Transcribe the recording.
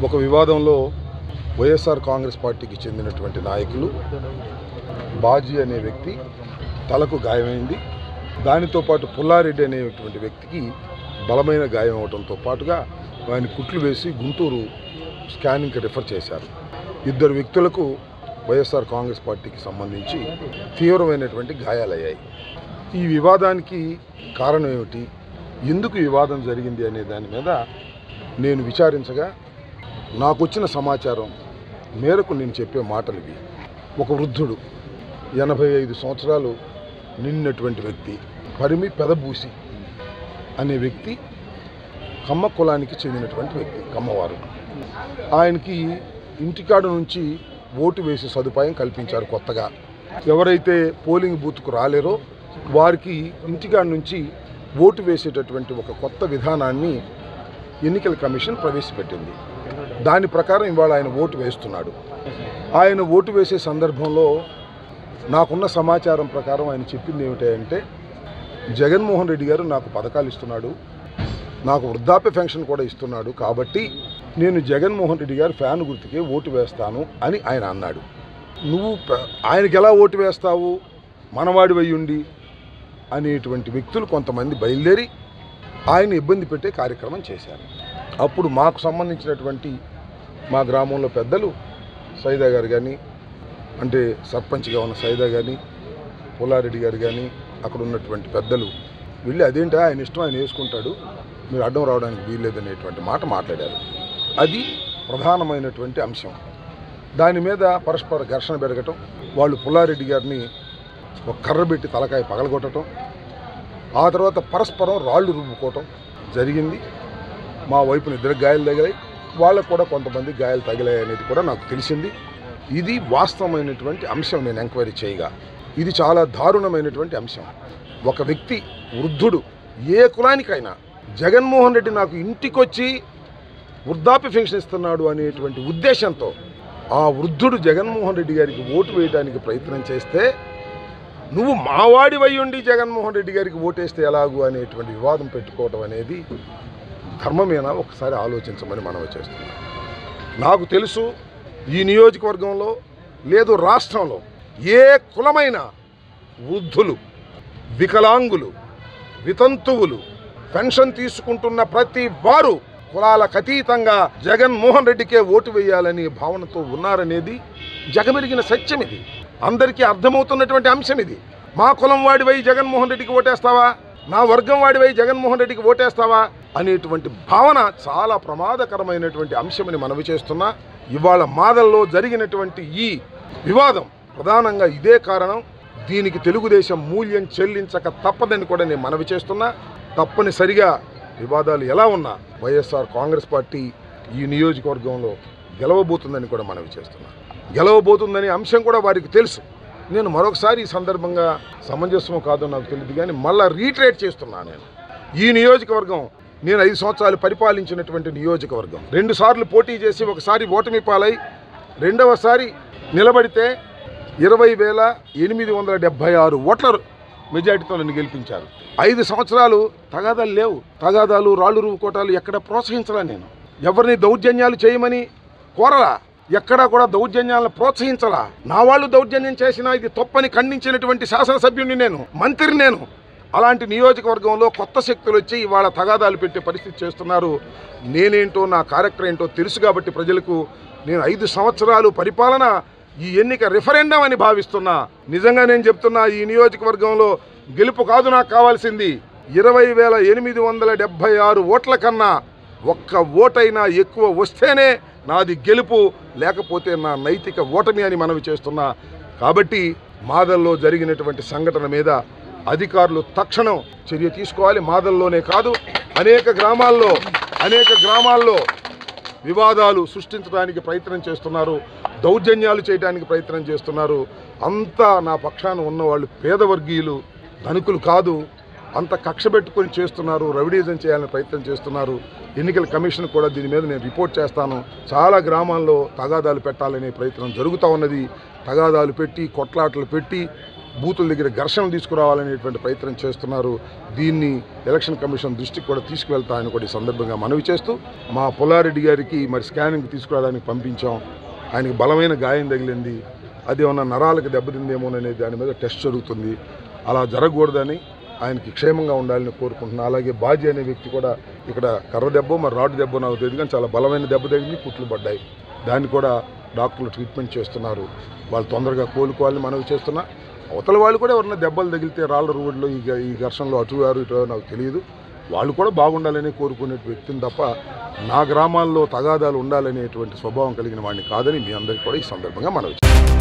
ఒక వివాదంలో వైఎస్ఆర్ కాంగ్రెస్ పార్టీకి చెందినటువంటి నాయకులు బాజీ అనే వ్యక్తి తలకు గాయమైంది దానితో పాటు పుల్లారెడ్డి అనేటువంటి వ్యక్తికి బలమైన గాయం అవడంతో పాటుగా ఆయన కుట్లు వేసి గుంటూరు స్కానింగ్కి రిఫర్ చేశారు ఇద్దరు వ్యక్తులకు వైఎస్ఆర్ కాంగ్రెస్ పార్టీకి సంబంధించి తీవ్రమైనటువంటి గాయాలయ్యాయి ఈ వివాదానికి కారణం ఏమిటి ఎందుకు ఈ వివాదం జరిగింది అనే దాని మీద నేను విచారించగా నాకు వచ్చిన సమాచారం మేరకు నేను చెప్పే మాటలు ఇవి ఒక వృద్ధుడు ఎనభై ఐదు సంవత్సరాలు నిన్నటువంటి వ్యక్తి పరిమి పెదబూసి అనే వ్యక్తి కమ్మ కులానికి చెందినటువంటి వ్యక్తి కమ్మవారు ఆయనకి ఇంటికాడ నుంచి ఓటు వేసే సదుపాయం కల్పించారు కొత్తగా ఎవరైతే పోలింగ్ బూత్కు రాలేరో వారికి ఇంటికాడ నుంచి ఓటు వేసేటటువంటి ఒక కొత్త విధానాన్ని ఎన్నికల కమిషన్ ప్రవేశపెట్టింది దాని ప్రకారం ఇవాళ ఆయన ఓటు వేస్తున్నాడు ఆయన ఓటు వేసే సందర్భంలో నాకున్న సమాచారం ప్రకారం ఆయన చెప్పింది ఏమిటంటే జగన్మోహన్ రెడ్డి గారు నాకు పథకాలు ఇస్తున్నాడు నాకు వృద్ధాప్య పెన్షన్ కూడా ఇస్తున్నాడు కాబట్టి నేను జగన్మోహన్ రెడ్డి గారు ఫ్యాన్ గుర్తుకే ఓటు వేస్తాను అని ఆయన అన్నాడు నువ్వు ప- ఆయనకి ఎలా ఓటు వేస్తావు మనవాడి ఉండి అనేటువంటి వ్యక్తులు కొంతమంది బయలుదేరి ఆయన ఇబ్బంది పెట్టే కార్యక్రమం చేశారు అప్పుడు మాకు సంబంధించినటువంటి మా గ్రామంలో పెద్దలు సైదా గారు కానీ అంటే సర్పంచ్గా ఉన్న సైదా కానీ పుల్లారెడ్డి గారు కానీ అక్కడ ఉన్నటువంటి పెద్దలు వెళ్ళి అదేంటి ఆయన ఇష్టం ఆయన వేసుకుంటాడు మీరు అడ్డం రావడానికి వీల్లేదనేటువంటి మాట మాట్లాడారు అది ప్రధానమైనటువంటి అంశం దాని మీద పరస్పర ఘర్షణ పెరగటం వాళ్ళు పుల్లారెడ్డి గారిని ఒక కర్ర పెట్టి తలకాయ పగలగొట్టడం ఆ తర్వాత పరస్పరం రాళ్ళు రుబ్బుకోవటం జరిగింది మా వైపున ఇద్దరు గాయాలు తగిలాయి వాళ్ళకు కూడా కొంతమంది గాయాలు తగిలాయి అనేది కూడా నాకు తెలిసింది ఇది వాస్తవమైనటువంటి అంశం నేను ఎంక్వైరీ చేయగా ఇది చాలా దారుణమైనటువంటి అంశం ఒక వ్యక్తి వృద్ధుడు ఏ కులానికైనా జగన్మోహన్ రెడ్డి నాకు ఇంటికొచ్చి వృద్ధాప్య పెన్షన్ ఇస్తున్నాడు అనేటువంటి ఉద్దేశంతో ఆ వృద్ధుడు జగన్మోహన్ రెడ్డి గారికి ఓటు వేయడానికి ప్రయత్నం చేస్తే నువ్వు మావాడివై ఉండి జగన్మోహన్ రెడ్డి గారికి ఓటేస్తే ఎలాగు అనేటువంటి వివాదం పెట్టుకోవడం అనేది ధర్మమేనా ఒకసారి ఆలోచించమని మనవి చేస్తున్నాం నాకు తెలుసు ఈ నియోజకవర్గంలో లేదు రాష్ట్రంలో ఏ కులమైన వృద్ధులు వికలాంగులు వితంతువులు పెన్షన్ తీసుకుంటున్న ప్రతి వారు కులాలకు అతీతంగా జగన్మోహన్ రెడ్డికే ఓటు వేయాలని భావనతో ఉన్నారనేది జగమెరిగిన సత్యం ఇది అందరికీ అర్థమవుతున్నటువంటి అంశం ఇది మా కులం వాడివై జగన్మోహన్ రెడ్డికి ఓటేస్తావా నా వర్గం వాడివై జగన్మోహన్ రెడ్డికి ఓటేస్తావా అనేటువంటి భావన చాలా ప్రమాదకరమైనటువంటి అంశమని మనవి చేస్తున్నా ఇవాళ మాదల్లో జరిగినటువంటి ఈ వివాదం ప్రధానంగా ఇదే కారణం దీనికి తెలుగుదేశం మూల్యం చెల్లించక తప్పదని కూడా నేను మనవి చేస్తున్నా తప్పనిసరిగా వివాదాలు ఎలా ఉన్నా వైఎస్ఆర్ కాంగ్రెస్ పార్టీ ఈ నియోజకవర్గంలో గెలవబోతుందని కూడా మనవి చేస్తున్నా గెలవబోతుందనే అంశం కూడా వారికి తెలుసు నేను మరొకసారి ఈ సందర్భంగా సమంజసమో కాదో నాకు తెలియదు కానీ మళ్ళా రీట్రేట్ చేస్తున్నా నేను ఈ నియోజకవర్గం నేను ఐదు సంవత్సరాలు పరిపాలించినటువంటి నియోజకవర్గం రెండు సార్లు పోటీ చేసి ఒకసారి ఓటమి పాలై రెండవసారి నిలబడితే ఇరవై వేల ఎనిమిది వందల డెబ్భై ఆరు ఓట్ల మెజార్టీతో నన్ను గెలిపించారు ఐదు సంవత్సరాలు తగాదాలు లేవు తగాదాలు రాళ్ళు రువ్వుకోటాలు ఎక్కడ ప్రోత్సహించలా నేను ఎవరిని దౌర్జన్యాలు చేయమని కోరలా ఎక్కడా కూడా దౌర్జన్యాలను ప్రోత్సహించలా నా వాళ్ళు దౌర్జన్యం చేసినా ఇది తప్పని ఖండించినటువంటి శాసనసభ్యుడిని నేను మంత్రి నేను అలాంటి నియోజకవర్గంలో కొత్త శక్తులు వచ్చి ఇవాళ తగాదాలు పెట్టే పరిస్థితి చేస్తున్నారు నేనేంటో నా కార్యక్రమం ఏంటో తెలుసు కాబట్టి ప్రజలకు నేను ఐదు సంవత్సరాలు పరిపాలన ఈ ఎన్నిక రిఫరెండం అని భావిస్తున్నా నిజంగా నేను చెప్తున్నా ఈ నియోజకవర్గంలో గెలుపు కాదు నాకు కావాల్సింది ఇరవై వేల ఎనిమిది వందల డెబ్భై ఆరు ఓట్ల కన్నా ఒక్క ఓటైనా ఎక్కువ వస్తేనే నాది గెలుపు లేకపోతే నా నైతిక ఓటమి అని మనవి చేస్తున్నా కాబట్టి మాదల్లో జరిగినటువంటి సంఘటన మీద అధికారులు తక్షణం చర్య తీసుకోవాలి మాదల్లోనే కాదు అనేక గ్రామాల్లో అనేక గ్రామాల్లో వివాదాలు సృష్టించడానికి ప్రయత్నం చేస్తున్నారు దౌర్జన్యాలు చేయడానికి ప్రయత్నం చేస్తున్నారు అంతా నా పక్షాన ఉన్నవాళ్ళు పేదవర్గీయులు ధనికులు కాదు అంత కక్ష పెట్టుకొని చేస్తున్నారు రవిడీజం చేయాలని ప్రయత్నం చేస్తున్నారు ఎన్నికల కమిషన్ కూడా దీని మీద నేను రిపోర్ట్ చేస్తాను చాలా గ్రామాల్లో తగాదాలు పెట్టాలనే ప్రయత్నం జరుగుతూ ఉన్నది తగాదాలు పెట్టి కొట్లాటలు పెట్టి బూతుల దగ్గర ఘర్షణలు తీసుకురావాలనేటువంటి ప్రయత్నం చేస్తున్నారు దీన్ని ఎలక్షన్ కమిషన్ దృష్టికి కూడా తీసుకువెళ్తామని కూడా ఈ సందర్భంగా మనవి చేస్తూ మా పుల్లారెడ్డి గారికి మరి స్కానింగ్ తీసుకురావడానికి పంపించాం ఆయనకి బలమైన గాయం తగిలింది అది ఏమన్నా నరాలకు దెబ్బతిందేమోననే దాని మీద టెస్ట్ జరుగుతుంది అలా జరగకూడదని ఆయనకి క్షేమంగా ఉండాలని కోరుకుంటున్నాను అలాగే బాజీ అనే వ్యక్తి కూడా ఇక్కడ కర్ర దెబ్బ మరి రాడ్ దెబ్బ నాకు తెలియదు కానీ చాలా బలమైన దెబ్బ తగిలింది కుట్లు పడ్డాయి దాన్ని కూడా డాక్టర్లు ట్రీట్మెంట్ చేస్తున్నారు వాళ్ళు తొందరగా కోలుకోవాలని మనవి చేస్తున్నా అవతల వాళ్ళు కూడా ఎవరైనా దెబ్బలు తగిలితే రాళ్ళ రోడ్లో ఈ గ- ఈ ఘర్షణలో అటు వారు ఇటు వారు నాకు తెలియదు వాళ్ళు కూడా బాగుండాలని కోరుకునే వ్యక్తిని తప్ప నా గ్రామాల్లో తగాదాలు ఉండాలనేటువంటి స్వభావం కలిగిన వాడిని కాదని మీ అందరికీ కూడా ఈ సందర్భంగా మనవి చేస్తున్నాను.